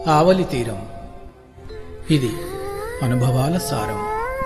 ఆవలి తీరం ఇది అనుభవాల సారం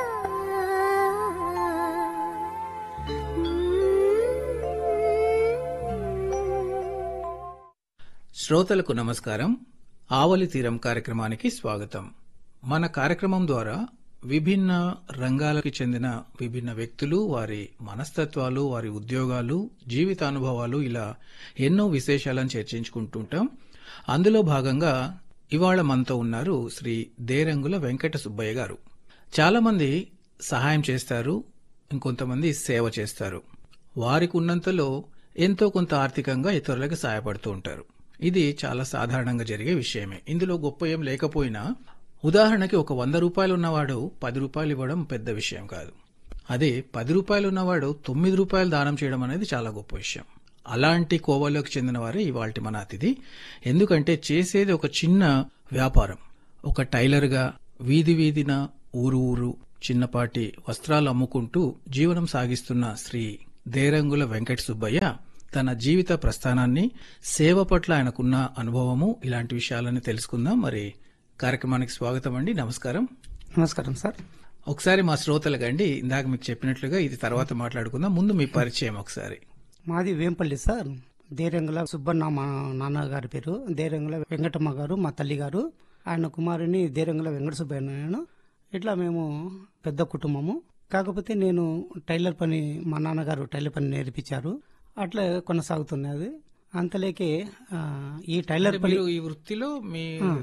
శ్రోతలకు నమస్కారం ఆవలి తీరం కార్యక్రమానికి స్వాగతం మన కార్యక్రమం ద్వారా విభిన్న రంగాలకు చెందిన విభిన్న వ్యక్తులు వారి మనస్తత్వాలు వారి ఉద్యోగాలు జీవిత అనుభవాలు ఇలా ఎన్నో విశేషాలను చర్చించుకుంటుంటాం అందులో భాగంగా ఇవాళ మనతో ఉన్నారు శ్రీ దేరంగుల వెంకట సుబ్బయ్య గారు చాలా మంది సహాయం చేస్తారు ఇంకొంతమంది సేవ చేస్తారు వారికి ఉన్నంతలో ఎంతో కొంత ఆర్థికంగా ఇతరులకు సహాయపడుతూ ఉంటారు ఇది చాలా సాధారణంగా జరిగే విషయమే ఇందులో గొప్ప ఏం లేకపోయినా ఉదాహరణకి ఒక వంద రూపాయలు ఉన్నవాడు పది రూపాయలు ఇవ్వడం పెద్ద విషయం కాదు అదే పది రూపాయలు ఉన్నవాడు తొమ్మిది రూపాయలు దానం చేయడం అనేది చాలా గొప్ప విషయం అలాంటి కోవలోకి చెందిన వారే ఇవాళ మన అతిథి ఎందుకంటే చేసేది ఒక చిన్న వ్యాపారం ఒక టైలర్గా వీధి వీధిన ఊరు ఊరు చిన్నపాటి వస్త్రాలు అమ్ముకుంటూ జీవనం సాగిస్తున్న శ్రీ దేరంగుల వెంకట సుబ్బయ్య తన జీవిత ప్రస్థానాన్ని సేవ పట్ల ఆయనకున్న అనుభవము ఇలాంటి విషయాలని తెలుసుకుందాం మరి కార్యక్రమానికి స్వాగతం అండి నమస్కారం నమస్కారం సార్ ఒకసారి మా శ్రోతలకు అండి ఇందాక మీకు చెప్పినట్లుగా ఇది తర్వాత మాట్లాడుకుందాం ముందు మీ పరిచయం ఒకసారి మాది వేంపల్లి సార్ దేరంగుల సుబ్బన్న మా నాన్నగారి పేరు దేరంగుల వెంకటమ్మ గారు మా తల్లి గారు ఆయన కుమారుని దేరంగుల వెంకట సుబ్బయ్య నేను ఇట్లా మేము పెద్ద కుటుంబము కాకపోతే నేను టైలర్ పని మా నాన్నగారు టైలర్ పని నేర్పించారు అట్లా కొనసాగుతుంది అది అంతలేకే ఆ, ఈ టైలర్ పని మీరు ఈ వృత్తిలో మీ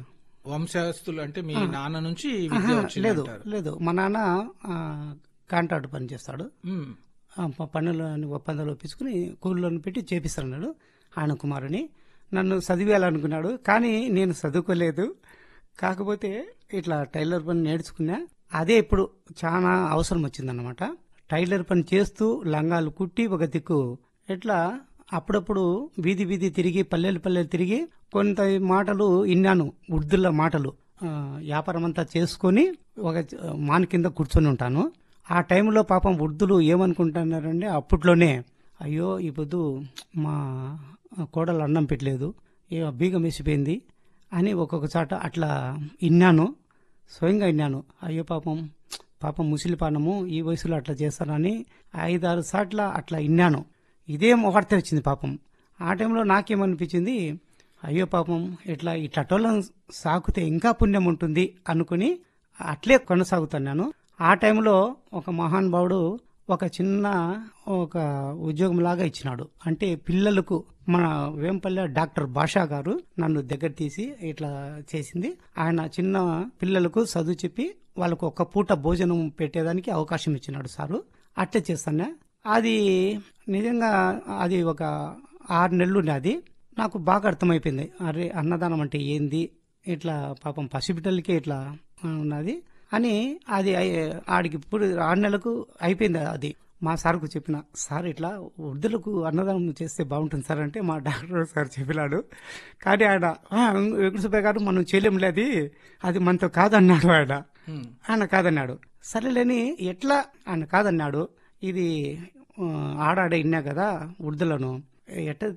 వంశస్థులు అంటే మీ నాన్న నుంచి ఈ విద్య ఆహా, వచ్చింది లేదు అంటారు. లేదు మా నాన్న ఆ, కాంట్రాక్ట్ పని చేస్తాడు మ్మ్. ఆ ప- పన్నులని ఒప్పందాలు ఒప్పించుకుని కూలీలను పెట్టి చేపిస్తున్నాడు ఆయన కుమారుని నన్ను చదివేయాలనుకున్నాడు కానీ నేను చదువుకోలేదు కాకపోతే ఇట్లా టైలర్ పని నేర్చుకున్నా అదే ఇప్పుడు చాలా అవసరం వచ్చిందన్నమాట టైలర్ పని చేస్తూ లంగాలు కుట్టి ఒక దిక్కు ఇట్లా అప్పుడప్పుడు వీధి వీధి తిరిగి పల్లెలు పల్లెలు తిరిగి కొంత మాటలు విన్నాను ఉర్దుల మాటలు ఆ, వ్యాపారం అంతా చేసుకొని ఒక చ- మాన్ కింద కూర్చొని ఉంటాను ఆ టైంలో పాపం వృద్ధులు ఏమనుకుంటున్నారంటే అప్పట్లోనే అయ్యో ఈ పొద్దు మా కోడలు అన్నం పెట్టలేదు ఏ బీగం వేసిపోయింది అని ఒక్కొక్క చాట అట్లా విన్నాను స్వయంగా విన్నాను అయ్యో పాపం పాపం ముసలి పానము ఈ వయసులో అట్లా చేస్తారని ఐదారు సార్ల అట్లా విన్నాను ఇదే మొగడితే వచ్చింది పాపం ఆ టైంలో నాకేమనిపించింది అయ్యో పాపం ఇట్లా ఇట్లటోళ్ళని సాకుతే ఇంకా పుణ్యం ఉంటుంది అనుకుని అట్లే కొనసాగుతున్నాను ఆ టైంలో ఒక మహానుభావుడు ఒక చిన్న ఒక ఉద్యోగం లాగా ఇచ్చినాడు అంటే పిల్లలకు మన వేంపల్లె డాక్టర్ భాషా గారు నన్ను దగ్గర తీసి ఇట్లా చేసింది ఆయన చిన్న పిల్లలకు చదువు చెప్పి వాళ్ళకు ఒక పూట భోజనం పెట్టేదానికి అవకాశం ఇచ్చినాడు సారు అట్లే చేస్తానే అది నిజంగా అది ఒక ఆరు నెలలు అది నాకు బాగా అర్థమైపోయింది అరే అన్నదానం అంటే ఏంది ఇట్లా పాపం పసిబిడ్డలకి ఇట్లా ఉన్నది అని అది అయి- ఆడికి ఇప్పుడు ఆరు నెలలకు అయిపోయింది అది మా సార్కు చెప్పిన సార్ ఇట్లా వృద్ధులకు అన్నదానం చేస్తే బాగుంటుంది సార్ అంటే మా డాక్టర్ సార్ చెప్పినాడు కానీ ఆయన "ఆ, వెంకట సుబ్బయ్య గారు మనం చేయలేంలే అది అది మనతో కాదన్నాడు ఆయన మ్మ్. ఆయన కాదన్నాడు సరేలేని ఎట్లా ఆయన కాదన్నాడు ఇది ఆ, ఆడాడ ఇన్నా కదా వృద్ధులను ఎట్ట